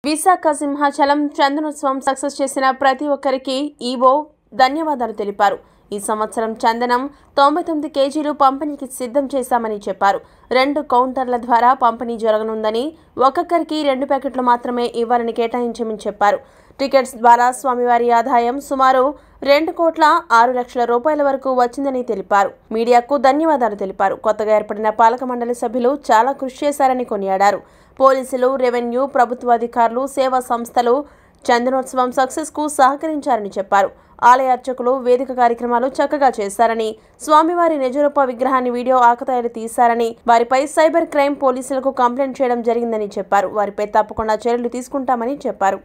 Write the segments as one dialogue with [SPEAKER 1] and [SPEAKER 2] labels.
[SPEAKER 1] Visakha Simhachalam Chandanotsavam success చేసిన ప్రతి ఒక్కరికి ఈవో ధన్యవాదాలు తెలిపారు ఈ సంవత్సరం చందనం తొంభై తొమ్మిది కేజీలు పంపిణీకి సిద్ధం చేశామని చెప్పారు రెండు కౌంటర్ల ద్వారా పంపిణీ జరగనుందని ఒక్కొక్కరికి రెండు ప్యాకెట్లు మాత్రమే ఇవ్వాలని కేటాయించమని చెప్పారు టికెట్స్ ద్వారా స్వామివారి ఆదాయం సుమారు రెండు కోట్ల ఆరు లక్షల రూపాయల వరకు వచ్చిందని తెలిపారు మీడియాకు ధన్యవాదాలు తెలిపారు కొత్తగా ఏర్పడిన పాలక మండలి సభ్యులు చాలా కృషి చేశారని కొనియాడారు పోలీసులు రెవెన్యూ ప్రభుత్వ అధికారులు సేవా సంస్థలు చందనోత్సవం సక్సెస్ కు సహకరించారని చెప్పారు ఆలయ అర్చకులు వేదిక కార్యక్రమాలు చక్కగా చేశారని స్వామివారి నిజరూప విగ్రహాన్ని వీడియో ఆకతాయిలు తీశారని వారిపై సైబర్ క్రైమ్ పోలీసులకు కంప్లైంట్ చేయడం జరిగిందని చెప్పారు వారిపై తప్పకుండా చర్యలు తీసుకుంటామని చెప్పారు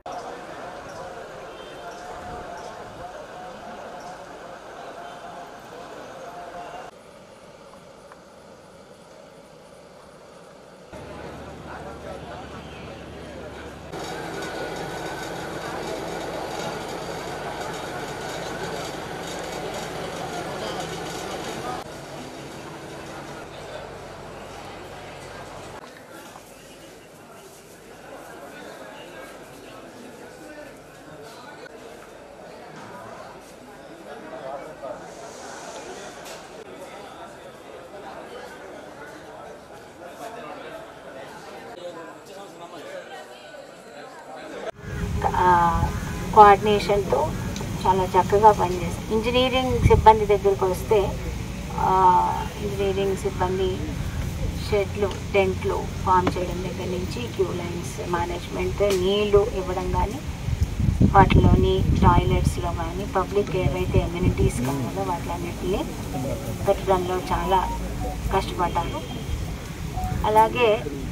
[SPEAKER 2] కోఆర్డినేషన్తో చాలా చక్కగా పనిచేస్తుంది ఇంజనీరింగ్ సిబ్బంది దగ్గరికి వస్తే ఆ, ఇంజనీరింగ్ సిబ్బంది షెడ్లు టెంట్లు ఫామ్ చేయడం దగ్గర నుంచి క్యూ లైన్స్ మేనేజ్మెంట్ నీళ్లు ఇవ్వడం కానీ వాటిలోని టాయిలెట్స్లో కానీ పబ్లిక్ ఏవైతే ఎమ్యూనిటీస్ కావాలో వాటిలన్నిటిని పెట్టడంలో చాలా కష్టపడ్డారు అలాగే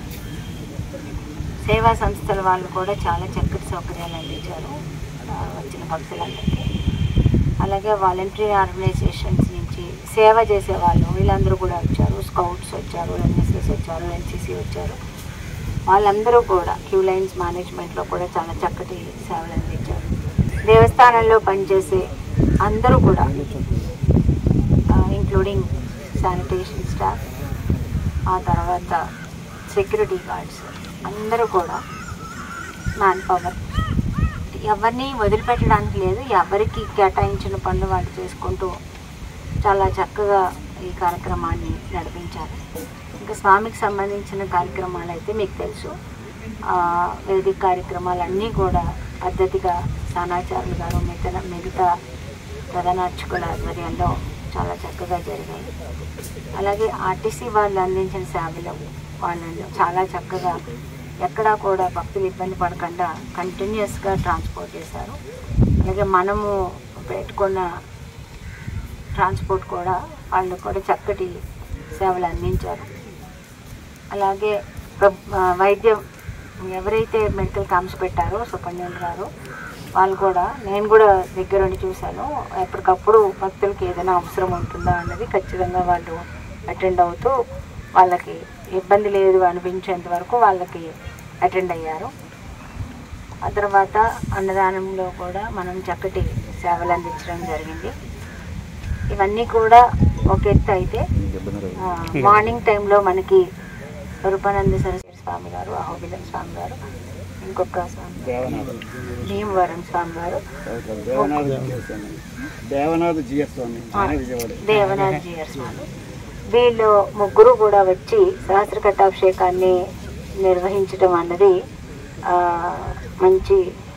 [SPEAKER 2] సేవా సంస్థల వాళ్ళు కూడా చాలా చక్కటి సౌకర్యాలు అందించారు ఆ, వచ్చిన భక్తులందరికీ అలాగే వాలంటరీ ఆర్గనైజేషన్స్ నుంచి సేవ చేసే వాళ్ళు వీళ్ళందరూ కూడా వచ్చారు స్కౌట్స్ వచ్చారు ఎన్ఎస్ఎస్ వచ్చారు ఎన్సీసీ వచ్చారు వాళ్ళందరూ కూడా క్యూ లైన్స్ మేనేజ్మెంట్లో కూడా చాలా చక్కటి సేవలు అందించారు దేవస్థానంలో పనిచేసే అందరూ కూడా ఇంక్లూడింగ్ శానిటేషన్ స్టాఫ్ ఆ తర్వాత సెక్యూరిటీ గార్డ్స్ అందరూ కూడా మ్యాన్ పవర్ ఎవరిని వదిలిపెట్టడానికి లేదు ఎవరికి కేటాయించిన పనులు వాళ్ళు చేసుకుంటూ చాలా చక్కగా ఈ కార్యక్రమాన్ని నడిపించారు ఇంకా స్వామికి సంబంధించిన కార్యక్రమాలు అయితే మీకు తెలుసు ఆ, వేదిక కార్యక్రమాలన్నీ కూడా పద్ధతిగా స్థానాచారులు గారు మిగతా మిగతా ప్రధానార్చకుల ఆధ్వర్యంలో చాలా చక్కగా జరిగాయి అలాగే ఆర్టీసీ వాళ్ళు అందించిన సేవలు వాళ్ళు చాలా చక్కగా ఎక్కడా కూడా భక్తులు ఇబ్బంది పడకుండా కంటిన్యూస్గా ట్రాన్స్పోర్ట్ చేశారు అలాగే మనము పెట్టుకున్న ట్రాన్స్పోర్ట్ కూడా వాళ్ళు కూడా చక్కటి సేవలు అందించారు అలాగే ప్ర- ఆ, వైద్యం ఎవరైతే మెడికల్ క్యాంప్స్ పెట్టారో సూపరింటెండెంట్ గారు వాళ్ళు కూడా నేను కూడా దగ్గరుండి చూశాను ఎప్పటికప్పుడు భక్తులకి ఏదైనా అవసరం ఉంటుందా అన్నది ఖచ్చితంగా వాళ్ళు అటెండ్ అవుతూ వాళ్ళకి ఇబ్బంది లేదు అనిపించేంత వరకు వాళ్ళకి అటెండ్ అయ్యారు ఆ తర్వాత అన్నదానంలో కూడా మనం చక్కటి సేవలు అందించడం జరిగింది ఇవన్నీ కూడా ఒక ఎత్తు అయితే ఆ, మార్నింగ్ టైంలో మనకి రూపానంద సరస్వతి స్వామి గారు అహోబిలం స్వామి గారు ఇంకొక స్వామి భీమవరం స్వామి గారు
[SPEAKER 3] దేవనాథ్ స్వామి దేవనాథ్ జిఎస్ స్వామి ఆయన విజయవాడ
[SPEAKER 2] దేవనాథ్ జీయర్ స్వామి వీళ్ళు ముగ్గురు కూడా వచ్చి సహస్ర కట్టాభిషేకాన్ని నిర్వహించడం అన్నది ఆ, మంచి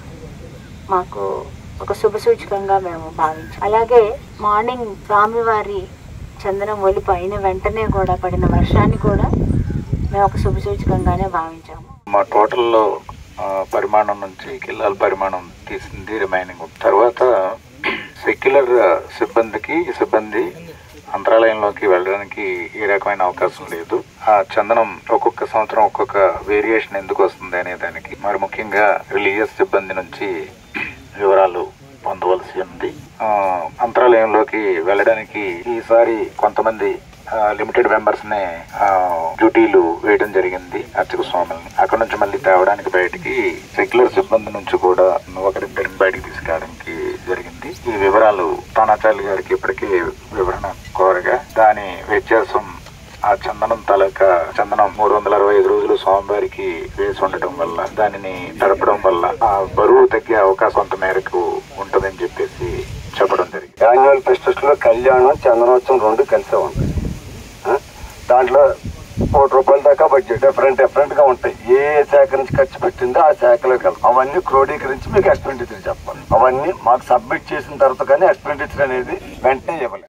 [SPEAKER 2] మాకు ఒక శుభ సూచకంగా మేము భావించాం అలాగే మార్నింగ్ స్వామివారి చందనం ఒలిపు అయిన వెంటనే కూడా పడిన వర్షాన్ని కూడా మేము ఒక శుభ సూచకంగానే భావించాము
[SPEAKER 4] మా టోటల్లో ఆ, పరిమాణం నుంచి కిల్లాల పరిమాణం తీసింది రిమైనింగ్ ఉంది. తర్వాత సెక్యులర్ సిబ్బందికి సిబ్బంది అంతరాలయంలోకి వెళ్ళడానికి ఏ రకమైన అవకాశం లేదు ఆ చందనం ఒక్కొక్క సంవత్సరం ఒక్కొక్క వేరియేషన్ ఎందుకు వస్తుంది అనే దానికి మరి ముఖ్యంగా రిలీజియస్ సిబ్బంది నుంచి వివరాలు పొందవలసి ఉంది ఆ, అంతరాలయంలోకి వెళ్ళడానికి ఈసారి కొంతమంది లిమిటెడ్ మెంబర్స్ ని ఆ, డ్యూటీలు వేయడం జరిగింది అర్చక స్వాముల్ని అక్కడ నుంచి మళ్ళీ తేవడానికి బయటికి సెక్యులర్ సిబ్బంది నుంచి కూడా ఒకరిద్దరిని బయటికి తీసుకురావడానికి జరిగింది ఈ వివరాలు తానాచార్య గారికి ఇప్పటికే వివరణ కోరగా దాని వ్యత్యాసం ఆ చందనం తాలూకా చందనం మూడు వందల అరవై ఐదు రోజులు స్వామివారికి వేసి ఉండటం వల్ల దానిని తడపడం వల్ల ఆ బరువు తగ్గే అవకాశం కొంత మేరకు ఉంటుందని చెప్పేసి చెప్పడం జరిగింది
[SPEAKER 5] యాన్యువల్ ఫెస్టివల్స్ లో కళ్యాణం చందనోత్సవం రెండు కలిసే ఉంటాయి ఆ? దాంట్లో కోటి రూపాయల దాకా బడ్జెట్ డిఫరెంట్ డిఫరెంట్ గా ఉంటాయి ఏ శాఖ నుంచి ఖర్చు పెట్టిందో ఆ శాఖలోకి వెళ్తాం అవన్నీ క్రోడీకరించి మీకు ఎక్స్పెండిచర్ చెప్పాలి అవన్నీ మాకు సబ్మిట్ చేసిన తర్వాత కానీ ఎక్స్పెండిచర్ అనేది వెంటనే ఇవ్వలేదు